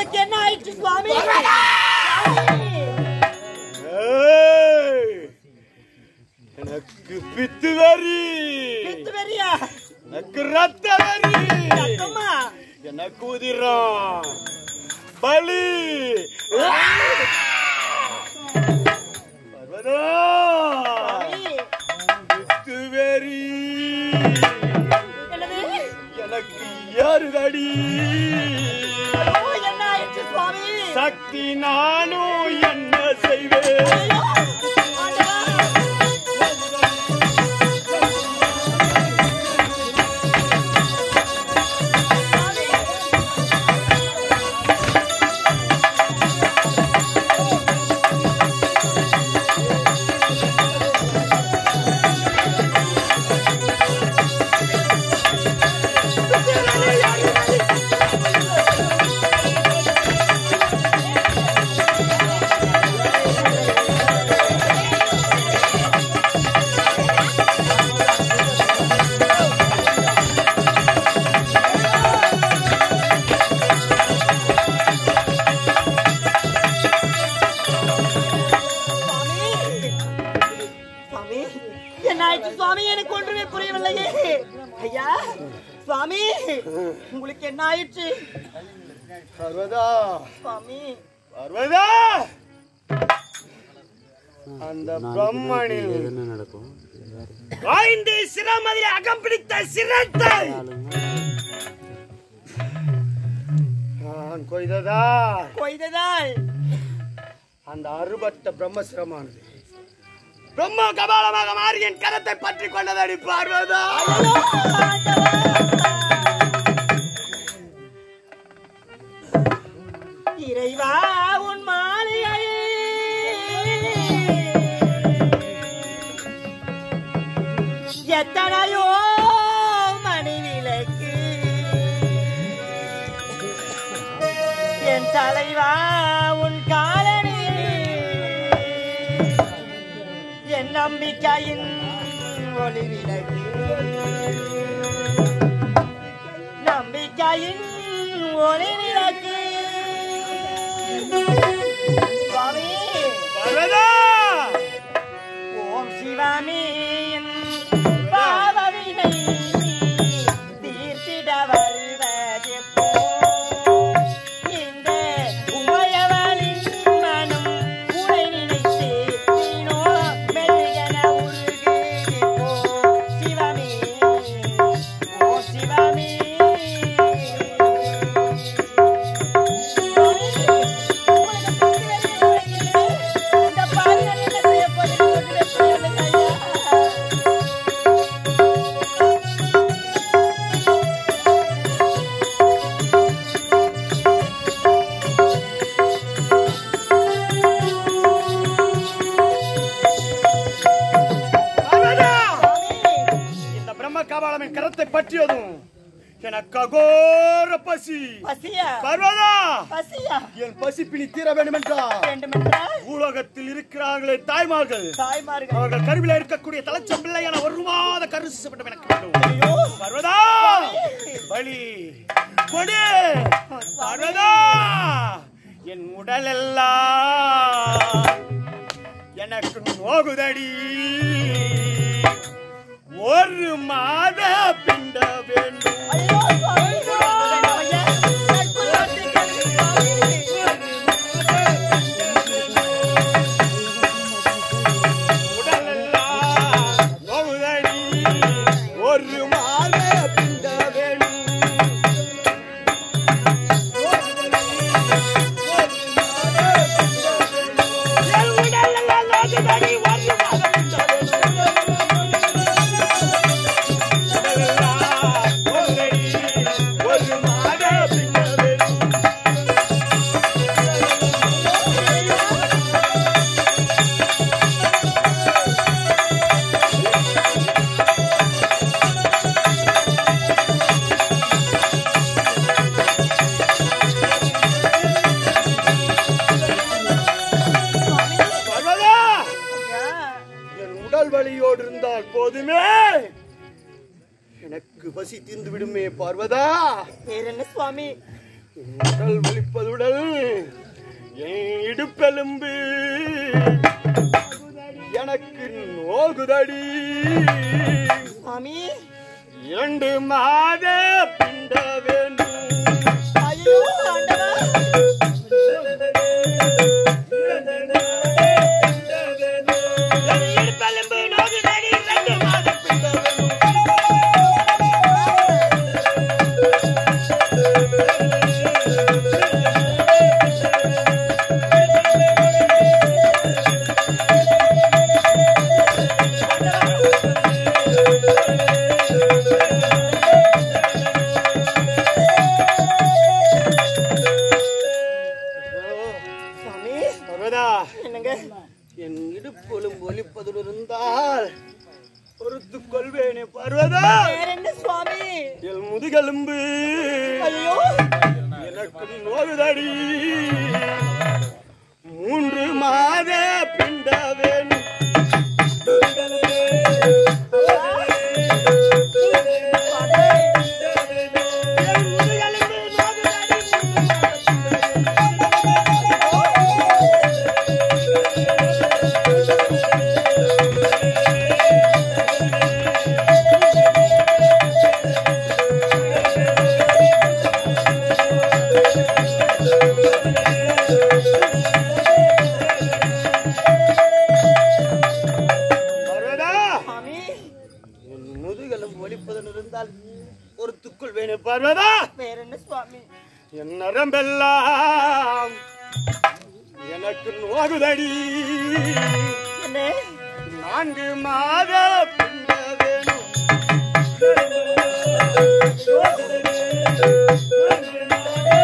உங்களுக்கு என்ன ஆயிடுச்சு சுவாமி ஏய், எனக்கு பித்து வரி பித்து வெறியா எனக்கு ரத்த வரி ரத்தமா எனக்கு உதிரம் பலி பர்வதா, சுவாமி, பித்து வெறி என்னது எனக்கு ஏறுதடி ஐயோ, என்ன ஆயிடுச்சு சுவாமி சக்தி நானும் என்ன செய்வேன் ஐயோ, ஆண்டவா. சுவாமி சுவாமி என்ன ஆயிடுச்சு சுவாமி எனக்கு ஒன்றுமே புரியவில்லையே ஐயா சுவாமி உங்களுக்கு என்ன ஆயிடுச்சு பர்வதா சுவாமி பர்வதா அந்த பிரம்மனில் என்ன நடக்கும் ஐந்து சிரமதில் அகம் பிடித்த சிரத்தை நான் கொய்ததா கொய்ததால் அந்த அறுபட்ட பிரம்மசிரமானது பிரம்ம கபாலமாக மாறி என் கரத்தை பற்றி கொண்டதடி பார்வதா ஐயோ, ஆண்டவா. இறைவா உன் மாலையை எத்தனையோ மணி விளக்கு என் தலைவா உன் காலனி என் நம்பிக்கையின் ஒளி விளக்கு நம்பிக்கையின் ஒளி விளக்கு சுவாமி பார்வதா ஓம் சிவாமியின் பாவவினை தீர்த்திட வருவது போ இந்த உமையவளின் மனம் உனை நினைத்து நீனோ மெல்லியன உருகி போ சிவமே ஓ சிவமே இந்த பாவிகள் என்ன செய்ய போகுது ஒன்றுமே புரியவில்லை ஐயா. பார்வதா சுவாமி, இந்த பிரம்ம கபாலம் என் கரத்தை பற்றியதும் எனக்கு அகோர பசி பசியா பார்வதா பசியா என் பசி பிணி தீர வேண்டும் என்றால் வேண்டுமென்றால் உலகத்தில் இருக்கிறார்களே தாய்மார்கள் தாய்மார்கள் அவர்கள் கருவில இருக்கக்கூடிய தலைச்சம் பிள்ளையான ஒரு மாத கரு சிசப்பட்டம் எனக்கு வேண்டும் ஐயோ, பர்வதா பலி கொடு பர்வதா என் உடல் எல்லாம் எனக்கு நோகுதடி ஒரு மாத பிண்ட வேண்டும் ஐயோ, சுவாமி, வேண்டாம் ஐயா. நட்பு வார்த்தைகள் சுவாமி. உடல் எல்லாம் நோகுதடி ஒரு மாத பிண்ட வேண்டும் என் உடல் எல்லாம் நோகுதடி ஒரு மாத பிண்ட வேண்டும் ஒரு மாத பின்ன வேண்டும் பர்வதா ஐயா, என் உடல் வலியோடு இருந்தால் போதுமே எனக்கு பசி தீர்ந்து விடுமே பார்வதா வேற என்ன சுவாமி உடல் வலிப்பதுடல் என் இடுப்பெலும்பு எனக்கு நோகுதடி சாமி இரண்டு மாத பிண்ட வேண்டும் ஐயோ ஆண்டவா இடுப்பெலும்பு நோகுதடி ரெண்டு மாதம் சாமி பர்வதா என்னங்க என் இடுப்பொலும் ஒலிப்பதுடன் இருந்தால் பொறுத்து கொள்வேனே பர்வதா வேற என்ன சுவாமி என் முதுகெலும்பு ஐயோ எனக்கு நோகுதடி மூன்று மாத பிண்ட வேணும் என் முதுகெலும்பு நோகுதடி பர்வதா சாமி என் முதுகெலும்பு ஒலிப்பதுடன் இருந்தால் பொறுத்துக்குள் வேணும் பர்வதா வேற என்ன சுவாமி என் நரம்பெல்லாம் எனக்கு நோகுதடி என்ன நான்கு மாத பின்ன வேணும் நோகுதடி